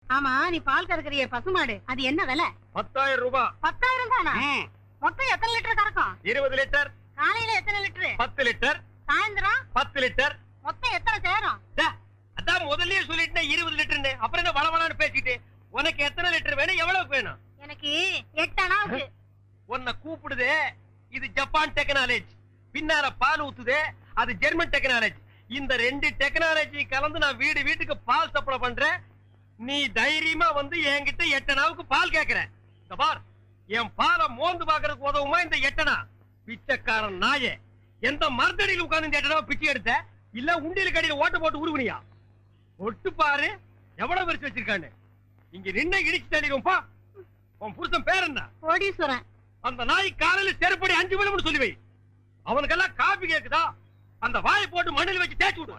ஆமா நீ பால் கறக்குறிய பசுமாடு அது என்ன விலை பத்தாயிரம் ரூபாய் பத்தாயிரம் தானா ம், மொத்தம் எத்தனை லிட்டர் கறக்கும் இருபது லிட்டர் காலையில எத்தனை லிட்டரு பத்து லிட்டர் சாயந்தரம் பத்து லிட்டர் மொத்தம் எத்தனை சேரும் டே, அதான் முதல்லயே சொல்லிட்டேன் இருபது லிட்டர்னு அப்புறம் என்ன வளவளான்னு பேசிட்டு உனக்கு எத்தனை லிட்டர் வேணும் எவ்வளவு வேணும் எனக்கு எட்டு அணாவுக்கு உன்னை கூப்பிடுதே இது ஜப்பான் டெக்னாலஜி பின்னால பால் ஊத்துதே அது ஜெர்மன் டெக்னாலஜி இந்த ரெண்டு டெக்னாலஜி கலந்து நான் வீடு வீட்டுக்கு பால் சப்ளை பண்றேன் நீ தைரியமா வந்து என்கிட்ட எட்டனாவுக்கு பால் கேக்குற இந்த பார் என் பாலை மோந்து பாக்குறதுக்கு உதவுமா இந்த எட்டனா பிச்சைக்காரன் நாயே எந்த மரத்தடியில் உட்கார்ந்து இந்த எட்டனாவை பிச்சை எடுத்த இல்ல உண்டியல் கடையில ஓட்ட போட்டு உருவனியா ஒட்டு பாரு எவ்வளவு விரிச்சு வச்சிருக்கான்னு இங்க நின்ன இடிச்சு தள்ளிடுவோம் பா உன் புருஷன் பேர் என்ன கோடீஸ்வரன் அந்த நாய் காலையில செருப்படி அஞ்சு விழும்னு சொல்லி வை அவனுக்கெல்லாம் காபி கேக்குதா அந்த வாயை போட்டு மண்ணில் வச்சு தேய்ச்சி விடு